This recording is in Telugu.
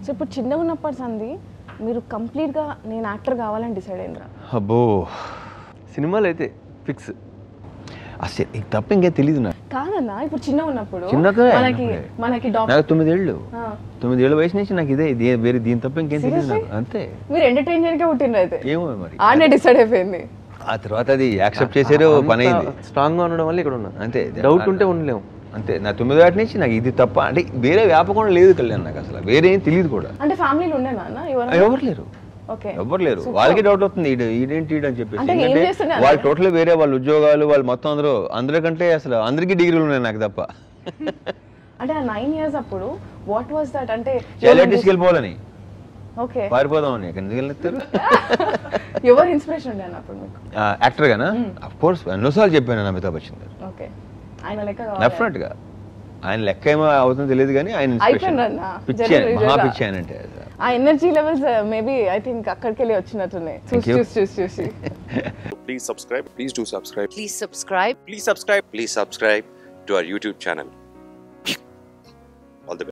సో ఇప్పుడు చిన్నగా ఉన్నప్పటి సంది మీరు కంప్లీట్గా నేను యాక్టర్ కావాలని డిసైడ్ అయినరా అబ్బో సినిమాలు అయితే ఫిక్స్ అసలు ఇంక తప్ప ఇంకేం తెలియదు నాకు కాదన్నా ఇప్పుడు చిన్నగా ఉన్నప్పుడు చిన్నగా మనకి ఉన్నప్పుడే. మనకి డాక్టర్ నాకు తొమ్మిదేళ్ళు తొమ్మిదేళ్ళ వయసు నుంచి నాకు ఇదే ఇది వేరే దీని తప్ప ఇంకేం తెలియదు నాకు అంతే మీరు ఎంటర్టైన్ చేయడానికే పుట్టినరు అయితే ఏమో మరి ఆడనే డిసైడ్ అయిపోయింది ఆ తర్వాత అది యాక్సెప్ట్ చేసారు పని అయింది స్ట్రాంగ్ గా ఉండడం వల్ల ఇక్కడ ఉన్నా అంతే డౌట్ ఉంటే ఉండలేము అంతే నా తొమ్మిదో ఏటి నుంచి నాకు ఇది తప్ప అంటే వేరే వ్యాపకం లేదు కళ్యాణ్ నాకు అసలు వేరే ఏం తెలియదు కూడా అంటే ఫ్యామిలీలో ఉండేనా అన్న ఎవరు ఎవరు లేరు ఓకే ఎవరు లేరు వాళ్ళకి డౌట్ అవుతుంది ఈడు ఈడేంటి ఈడు అని చెప్పేసి అంటే ఏం ఎందుకంటే చేస్తున్నారు? వాళ్ళు టోటల్ వేరే వాళ్ళ ఉద్యోగాలు వాళ్ళు మొత్తం అందరూ అందరికంటే అసలు అందరికీ డిగ్రీలు ఉన్నాయి నాకు తప్ప అంటే ఆ నైన్ ఇయర్స్ అప్పుడు వాట్ వాస్ దట్ అంటే చాలా తీసుకెళ్ళిపోవాలని ఓకే పారిపోదామని ఎక్కడ ఎందుకు వెళ్ళిస్తారు ఎవరు ఇన్స్పిరేషన్ ఉండే అన్న అప్పుడు మీకు యాక్టర్ గానా అఫ్ కోర్స్ ఎన్నోసార్లు చెప్పాను నేను అమితాబ్ బచ్చన్ గారు ఓకే ఆయన లెక్క కావాలి. డెఫినెట్ గా ఆయన లెక్క ఏమో అవుతుందో తెలియదు కానీ ఆయన inspiration. అయిపోయిందన్న. పిచ్చి జనరల్ ఆయన, మహా విజయగా. పిచ్చి ఆయన అంటే ఆ energy levels maybe I think అక్కడికి వెళ్ళి వచ్చినట్టున్నాయి Thank చూసి you. చూసి చూసి చూసి Please subscribe. Please do subscribe. Please subscribe. Please subscribe. Please subscribe to our YouTube channel.